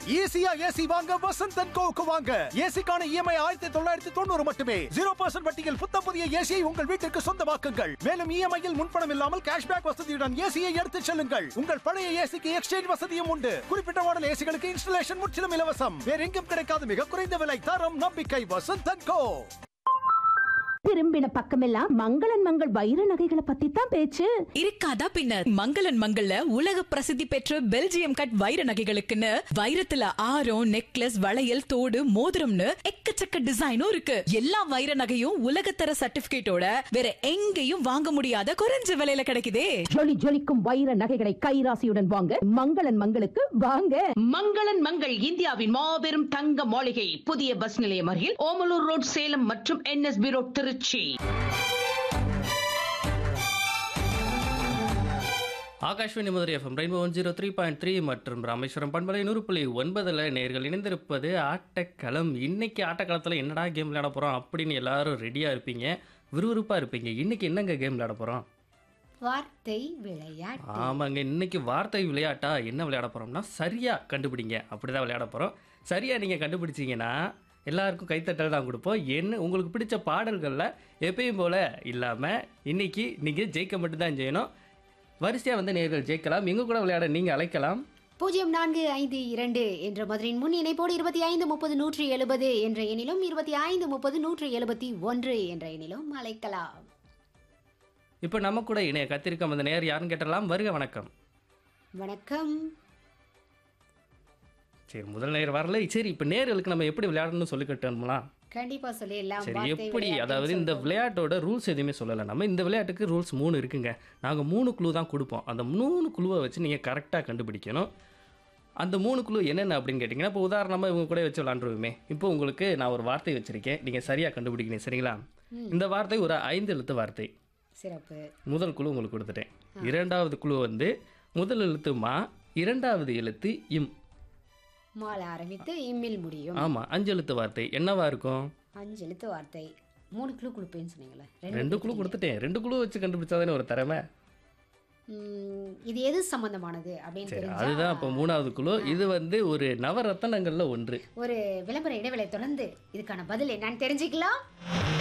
ஈஸியா ஏசி வாங்க வசந்த் அண்ட் கோவுக்கு வாங்க ஏசிக்கான இஎம்ஐ ஆயிரத்தி தொள்ளாயிரத்தி தொண்ணூறு மட்டுமே ஜீரோ பர்சன்ட் வட்டியில் புத்த புதிய ஏசியை உங்கள் வீட்டிற்கு சொந்தமாக்குங்கள் மேலும் இஎம்ஐயில் முன்பணம் இல்லாமல் கேஷ்பேக் வசதியுடன் ஏசியை எடுத்துச் செல்லுங்கள் உங்கள் பழைய ஏசிக்கு எக்ஸ்சேஞ்ச் வசதியும் உண்டு குறிப்பிட்ட மாடல் ஏசிகளுக்கு இன்ஸ்டலேஷன் முற்றிலும் இலவசம் வேற எங்கும் கிடைக்காத மிக குறைந்த விலை தரம் நம்பிக்கை வசந்த் அண்ட் கோ திரும்பின பக்கமெல்லாம் மங்களன் மங்கள் வைர நகைகளை பத்தி தான் பேச்சு இருக்காதா பின்ன மங்களன் மங்கள்ல உலக பிரசித்தி பெற்ற பெல்ஜியம் கட் வைர நகைகளுக்குன்னு வைரத்துல ஆரம் நெக்லஸ் வளையல் தோடு மோதிரம்னு எக்கச்சக்க டிசைனும் இருக்கு எல்லா வைர நகையும் உலகத்தர சர்டிபிகேட்டோட வேற எங்கேயும் வாங்க முடியாத குறைஞ்ச விலையில கிடைக்குதே ஜொலி ஜொலிக்கும் வைர நகைகளை கைராசியுடன் வாங்க மங்களன் மங்களுக்கு வாங்க மங்களன் மங்கள் இந்தியாவின் மாபெரும் தங்க மாளிகை புதிய பஸ் நிலையம் அருகில் ஓமலூர் ரோட் சேலம் மற்றும் NSP road Tiruchi Akashvani Madurai FM rainbow one zero three point three மற்றும் ராமேஸ்வரம் பண்பலை நூறு புள்ளி ஒன்பதில் நேர்கள் இணைந்திருப்பது ஆட்டக்களம் இன்னைக்கு ஆட்டக்களத்தில் என்னடா கேம் விளையாட போகிறோம் அப்படின்னு எல்லாரும் ரெடியாக இருப்பீங்க விறுவிறுப்பாக இருப்பீங்க இன்னைக்கு என்னங்க கேம் விளையாட போகிறோம் வார்த்தை விளையாட்டு ஆமாங்க இன்னைக்கு வார்த்தை விளையாட்டா என்ன விளையாட போகிறோம்னா சரியாக கண்டுபிடிங்க அப்படி தான் விளையாட போகிறோம் சரியாக நீங்கள் கண்டுபிடிச்சீங்கன்னா எல்லாருக்கும் கைத்தட்டல் தான் கொடுப்போம் என்ன உங்களுக்கு பிடிச்ச பாடல்களில் எப்பயும் போல் இல்லாமல் இன்னைக்கு நீங்கள் ஜெயிக்க மட்டும்தான் செய்யணும் வரிசையாக வந்து நேர்கள் ஜெயிக்கலாம் எங்க கூட விளையாட நீங்கள் அழைக்கலாம் பூஜ்ஜியம் நான்கு ஐந்து இரண்டு என்ற மதுரையின் முன் இணைப்போடு இருபத்தி ஐந்து முப்பது நூற்றி எழுபது என்ற எண்ணிலும் இருபத்தி ஐந்து முப்பது நூற்றி எழுபத்தி ஒன்று என்ற எண்ணிலும் அழைக்கலாம் இப்போ நம்ம கூட இணைய கத்திருக்க அந்த நேர் யாருன்னு கேட்டலாம் வருக வணக்கம் வணக்கம் சரி முதல் நேர் வரல சரி இப்போ நேர்களுக்கு நம்ம எப்படி விளையாடணும்னு சொல்லி கட்டணுங்களா கண்டிப்பா சொல்லிடலாம் சரி வார்த்தை எப்படி விளையாட்டுன்னு அதாவது இந்த சொல்லுவோம். விளையாட்டோட ரூல்ஸ் எதுவுமே சொல்லலை நம்ம இந்த விளையாட்டுக்கு ரூல்ஸ் மூணு இருக்குங்க நாங்கள் மூணு குழு தான் கொடுப்போம் அந்த மூணு குழுவை வச்சு நீங்கள் கரெக்டாக கண்டுபிடிக்கணும் அந்த மூணு குழு என்னென்ன அப்படின்னு கேட்டிங்கன்னா இப்போ உதாரணமாக இவங்க கூட வச்சு விளாண்டுருவோமே இப்போ உங்களுக்கு நான் ஒரு வார்த்தை வச்சுருக்கேன் நீங்கள் சரியாக கண்டுபிடிக்கணும் சரிங்களா இந்த வார்த்தை ஒரு ஐந்து எழுத்து வார்த்தை சிறப்பு முதல் குழு உங்களுக்கு கொடுத்துட்டேன் இரண்டாவது குழு வந்து முதல் எழுத்து மா இரண்டாவது எழுத்து இம் மாலை ஆரம்பித்து இம்மில் முடியும் ஆமாம் அஞ்சு எழுத்து வார்த்தை என்னவா இருக்கும் அஞ்சு எழுத்து வார்த்தை மூணு கிலோ கொடுப்பேன்னு சொன்னீங்களே ரெண்டு குழு கொடுத்தீங்க. கொடுத்துட்டேன் ரெண்டு குழு வச்சு கண்டுபிடிச்சாதானே ஒரு திறமை ம், இது எது சம்பந்தமானது அப்படின்னு சரி தெரிஞ்சா அதுதான் இப்போ மூணாவது குழு இது வந்து ஒரு நவரத்தனங்கள்ல ஒன்று ஒரு விளம்பர இடைவேளை தொடர்ந்து இதுக்கான பதில் என்னன்னு தெரிஞ்சுக்கலாம்